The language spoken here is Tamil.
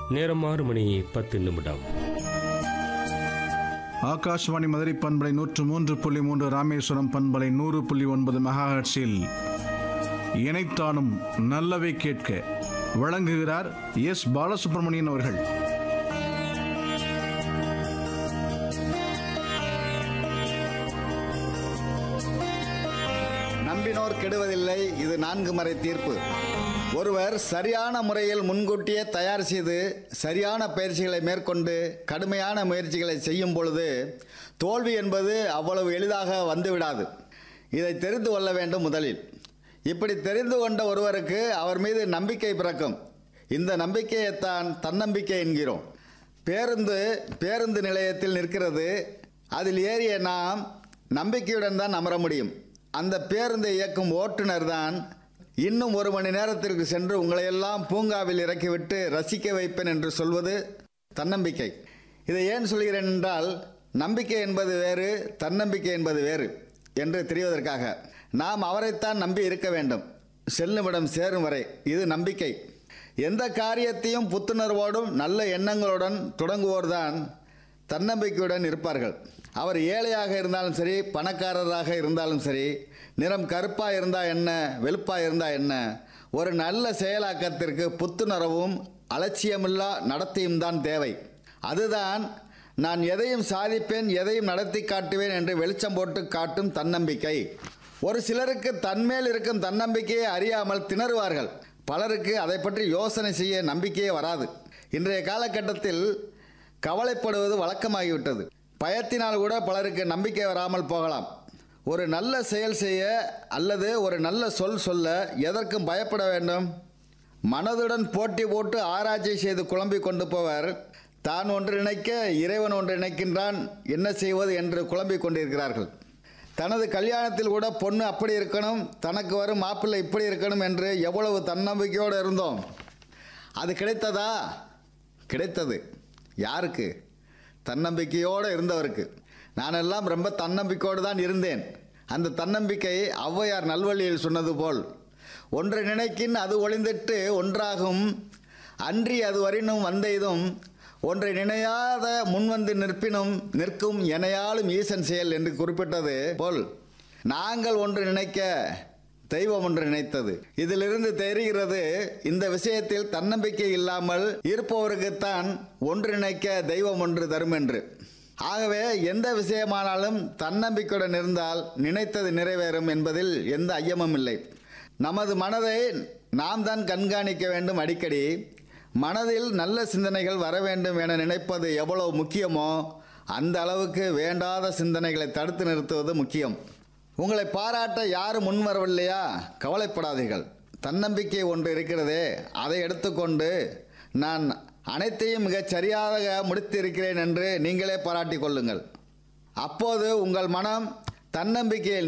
நேரம் ஆறு மணி பத்து நிமிடம் ஆகாஷ்வாணி மதுரை பண்பலை நூற்று மூன்று புள்ளி மூன்று ராமேஸ்வரம் பண்பலை நூறு புள்ளி ஒன்பது மெகாஹர்ட்ஸில் இணைத்தானும் நல்லவை கேட்க வழங்குகிறார் எஸ் பாலசுப்ரமணியன் அவர்கள் நம்பினோர் கெடுவதில்லை இது நான்கு மறை தீர்ப்பு ஒருவர் சரியான முறையில் முன்கூட்டியே தயார் செய்து சரியான பயிற்சிகளை மேற்கொண்டு கடுமையான முயற்சிகளை செய்யும் பொழுது தோல்வி என்பது அவ்வளவு எளிதாக வந்துவிடாது இதை தெரிந்து கொள்ள வேண்டும் முதலில் இப்படி தெரிந்து கொண்ட ஒருவருக்கு அவர் மீது நம்பிக்கை பிறக்கும் இந்த நம்பிக்கையைத்தான் தன்னம்பிக்கை என்கிறோம் பேருந்து பேருந்து நிலையத்தில் நிற்கிறது அதில் ஏறிய நாம் நம்பிக்கையுடன் தான் அமர முடியும் அந்த பேருந்தை இயக்கும் ஓட்டுநர் தான் இன்னும் ஒரு மணி நேரத்திற்கு சென்று உங்களையெல்லாம் பூங்காவில் இறக்கிவிட்டு ரசிக்க வைப்பேன் என்று சொல்வது தன்னம்பிக்கை இதை ஏன் சொல்கிறேன் என்றால் நம்பிக்கை என்பது வேறு தன்னம்பிக்கை என்பது வேறு என்று தெரிவதற்காக நாம் அவரைத்தான் நம்பி இருக்க வேண்டும் செல்லுமிடம் சேரும் வரை இது நம்பிக்கை எந்த காரியத்தையும் புத்துணர்வோடும் நல்ல எண்ணங்களுடன் தொடங்குவோர்தான் தன்னம்பிக்கையுடன் இருப்பார்கள் அவர் ஏழையாக இருந்தாலும் சரி பணக்காரராக இருந்தாலும் சரி நிறம் கருப்பாக இருந்தால் என்ன வெளுப்பாக இருந்தால் என்ன ஒரு நல்ல செயலாக்கத்திற்கு புத்துணர்வும் அலட்சியமில்லா நடத்தியும் தான் தேவை அதுதான் நான் எதையும் சாதிப்பேன் எதையும் நடத்தி காட்டுவேன் என்று வெளிச்சம் போட்டு காட்டும் தன்னம்பிக்கை ஒரு சிலருக்கு தன்மேல் இருக்கும் தன்னம்பிக்கையை அறியாமல் திணறுவார்கள் பலருக்கு அதை பற்றி யோசனை செய்ய நம்பிக்கையே வராது இன்றைய காலகட்டத்தில் கவலைப்படுவது வழக்கமாகிவிட்டது பயத்தினால் கூட பலருக்கு நம்பிக்கை வராமல் போகலாம் ஒரு நல்ல செயல் செய்ய அல்லது ஒரு நல்ல சொல் சொல்ல எதற்கும் பயப்பட வேண்டும் மனதுடன் போட்டி போட்டு ஆராய்ச்சி செய்து குழம்பிக் கொண்டு போவர் தான் ஒன்று நினைக்க இறைவன் ஒன்று நினைக்கின்றான் என்ன செய்வது என்று குழம்பிக் கொண்டிருக்கிறார்கள் தனது கல்யாணத்தில் கூட பொண்ணு அப்படி இருக்கணும் தனக்கு வரும் மாப்பிள்ளை இப்படி இருக்கணும் என்று எவ்வளவு தன்னம்பிக்கையோடு இருந்தோம் அது கிடைத்ததா கிடைத்தது யாருக்கு தன்னம்பிக்கையோடு இருந்தவருக்கு நானெல்லாம் ரொம்ப தன்னம்பிக்கையோடு தான் இருந்தேன் அந்த தன்னம்பிக்கை ஔவையார் நல்வழியில் சொன்னது போல் ஒன்றை நினைக்கின் அது ஒளிந்திட்டு ஒன்றாகும் அன்றி அது வரினும் வந்தெய்தும் ஒன்றை நினையாத முன்வந்து நிற்பினும் நிற்கும் எனையாலும் ஈசன் செயல் என்று குறிப்பிட்டது போல் நாங்கள் ஒன்று நினைக்க தெய்வம் ஒன்று நினைத்தது இதிலிருந்து தெரிகிறது இந்த விஷயத்தில் தன்னம்பிக்கை இல்லாமல் இருப்பவருக்குத்தான் ஒன்று நினைக்க தெய்வம் ஒன்று தரும் என்று ஆகவே எந்த விஷயமானாலும் தன்னம்பிக்கையுடன் இருந்தால் நினைத்தது நிறைவேறும் என்பதில் எந்த ஐயமும் இல்லை நமது மனதை நாம் தான் கண்காணிக்க வேண்டும் அடிக்கடி மனதில் நல்ல சிந்தனைகள் வர வேண்டும் என நினைப்பது எவ்வளவு முக்கியமோ அந்த அளவுக்கு வேண்டாத சிந்தனைகளை தடுத்து நிறுத்துவது முக்கியம் உங்களை பாராட்ட யாரும் முன் வரவில்லையா கவலைப்படாதீர்கள் தன்னம்பிக்கை ஒன்று இருக்கிறதே அதை எடுத்துக்கொண்டு நான் அனைத்தையும் மிகச் சரியாக முடித்திருக்கிறேன் என்று நீங்களே பாராட்டிக் கொள்ளுங்கள் அப்போது உங்கள் மனம் தன்னம்பிக்கையில்